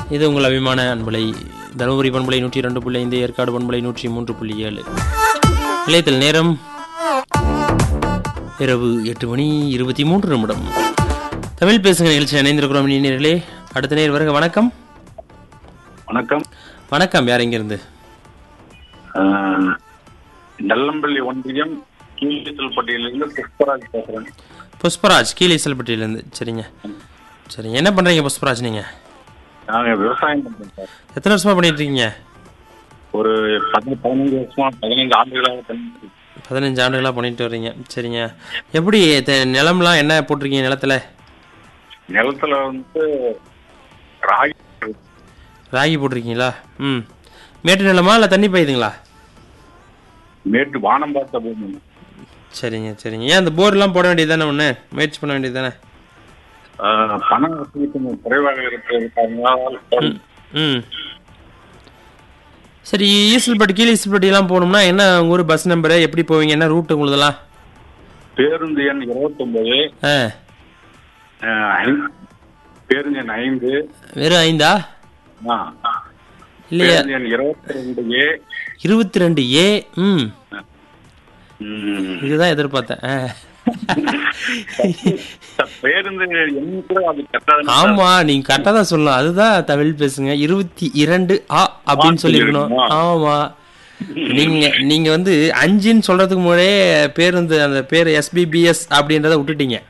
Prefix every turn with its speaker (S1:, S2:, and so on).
S1: இது உங்கள் அபிமான அன்பலை தருமபுரி பண்பலை நூற்றி ரெண்டு புள்ளி ஐந்து ஏற்காடு பண்பலை நூற்றி மூன்று புள்ளி ஏழு நிலையத்தில் நேரம் இரவு எட்டு மணி இருபத்தி மூன்று நிமிடம் தமிழ் பேசுங்க நிகழ்ச்சி இணைந்திருக்கிறோம் நேர்களே அடுத்த நேர் வருக வணக்கம்
S2: வணக்கம்
S1: வணக்கம் யார் இங்கிருந்து
S2: ஆஹ், நெல்லம்பள்ளி ஒன்றியம் கீழ்த்தல்பட்டியிலிருந்து புஷ்பராஜ் பேசுறேன்
S1: புஷ்பராஜ் கீழே செல்பட்டியிலேருந்து சரிங்க சரிங்க என்ன பண்ணுறீங்க புஷ்பராஜ் நீங்கள்
S2: நாங்க விவசாயம் பண்றோம் சார்
S1: எத்தனை வருஷமா பண்ணிட்டு இருக்கீங்க
S2: ஒரு பதி பதினஞ்சு வருஷமா பதினைந்து ஆண்டுகளாக பண்ணிட்டு இருக்கேன்.
S1: பதினஞ்சு ஆண்டுகளாக பண்ணிட்டு வர்றீங்க சரிங்க எப்படி தெ- நிலம்லாம் என்ன போட்டிருக்கீங்க நிலத்துல
S2: நிலத்துல வந்து ராகி
S1: ராகி போட்டிருக்கீங்களா ம் மேட்டு நிலமா இல்லை தண்ணி பாயுதுங்களா
S2: மேட்டு வானம் பார்த்த பூமி
S1: சரிங்க சரிங்க ஏன் அந்த போர்லாம் போட வேண்டியது தானே ஒன்று முயற்சி பண்ண வேண்டியது தானே
S2: ஆஹ், பண வசதி கொஞ்சம் குறைவாக இருக்கிறதுனால
S1: ம் சரி ஈசல்பட்டி கீழே ஈசல்பட்டிலாம் போகணும்னா என்ன உங்கள் ஊர் பஸ் நம்பரு எப்படி போவீங்க என்ன ரூட்டு உங்களுதெல்லாம்
S2: பேருந்து எண் இருபத்தொன்பது
S1: ஆ
S2: ஆஹ், ஐந்து- பேருந்து எண் ஐந்து
S1: வெறும் ஐந்தா
S2: ஆஹ்,
S1: இல்லையா
S2: பேருந்து எண் இருபத்தி ரெண்டு ஏ
S1: இருபத்தி ரெண்டு ஏ ம்
S2: ம்.
S1: இதுதான் எதிர்பார்த்தேன் ஆ.
S2: பேருந்து எண் கூட அது கரெக்டாக
S1: ஆமா நீங்க கரெக்டா தான் சொல்லணும் அதுதான் தமிழ் பேசுங்க இருபத்தி இரண்டு ஆ அப்படின்னு சொல்லியிருக்கணும் ஆமா நீங்க நீங்க வந்து அஞ்சுன்னு சொல்றதுக்கு முன்னாடியே பேருந்து அந்த பேர் எஸ்பிபிஎஸ் அப்படின்றத விட்டுட்டீங்க